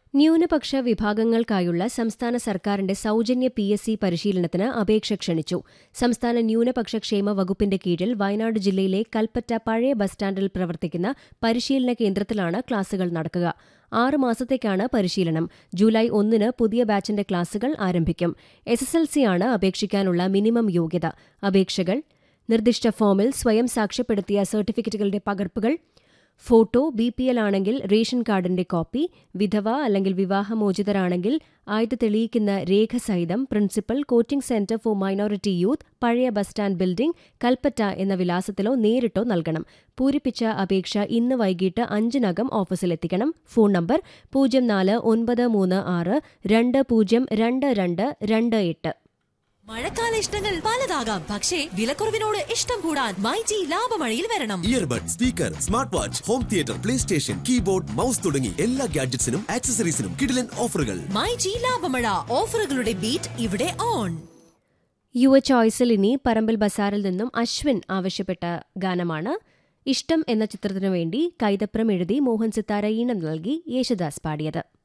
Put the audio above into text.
ന്യൂനപക്ഷ വിഭാഗങ്ങൾക്കായുള്ള സംസ്ഥാന സർക്കാരിന്റെ സൗജന്യ പി എസ് സി പരിശീലനത്തിന് അപേക്ഷ ക്ഷണിച്ചു സംസ്ഥാന ന്യൂനപക്ഷ ക്ഷേമ വകുപ്പിന്റെ കീഴിൽ വയനാട് ജില്ലയിലെ കൽപ്പറ്റ പഴയ ബസ് സ്റ്റാൻഡിൽ പ്രവർത്തിക്കുന്ന പരിശീലന കേന്ദ്രത്തിലാണ് ക്ലാസുകൾ നടക്കുക ആറ് മാസത്തേക്കാണ് പരിശീലനം ജൂലൈ ഒന്നിന് പുതിയ ബാച്ചിന്റെ ക്ലാസുകൾ ആരംഭിക്കും എസ് എസ് എൽ സിയാണ് അപേക്ഷിക്കാനുള്ള മിനിമം യോഗ്യത അപേക്ഷകൾ നിർദ്ദിഷ്ട ഫോമിൽ സ്വയം സാക്ഷ്യപ്പെടുത്തിയ സർട്ടിഫിക്കറ്റുകളുടെ പകർപ്പുകൾ ഫോട്ടോ ബി പി എൽ ആണെങ്കിൽ റേഷൻ കാർഡിന്റെ കോപ്പി വിധവ അല്ലെങ്കിൽ വിവാഹമോചിതരാണെങ്കിൽ ആയത് തെളിയിക്കുന്ന രേഖ സഹിതം principal coaching centre for minority youth പഴയ ബസ് സ്റ്റാൻഡ് ബിൽഡിംഗ് കൽപ്പറ്റ എന്ന വിലാസത്തിലോ നേരിട്ടോ നൽകണം പൂരിപ്പിച്ച അപേക്ഷ ഇന്ന് വൈകിട്ട് അഞ്ചിനകം ഓഫീസിലെത്തിക്കണം ഫോൺ നമ്പർ പൂജ്യം നാല് ഒൻപത് മൂന്ന് ആറ് രണ്ട് പൂജ്യം രണ്ട് രണ്ട് രണ്ട് എട്ട് മഴക്കാല ഇഷ്ടങ്ങൾ പലതാകാം പക്ഷേ വിലക്കുറവിനോട് ഇഷ്ടം കൂടാൻ മൈജി ലാഭമഴയിൽ വരണം earbud speaker smart watch home theatre play station keyboard mouse തുടങ്ങി എല്ലാ ഗാഡ്ജറ്റ്സിനും ആക്സസറീസിനും കിടിലൻ ഓഫറുകൾ മൈജി ലാഭമഴ ഓഫറുകളുടെ ബീറ്റ് ഇവിടെ ഓൺ യുവ ചോയ്സിൽ ഇനി പറമ്പിൽ ബസാറിൽ നിന്നും അശ്വിൻ ആവശ്യപ്പെട്ട ഗാനമാണ് ഇഷ്ടം എന്ന ചിത്രത്തിനു വേണ്ടി കൈതപ്രം എഴുതി മോഹൻ സിത്താര ഈണം നൽകി യേശുദാസ് പാടിയത്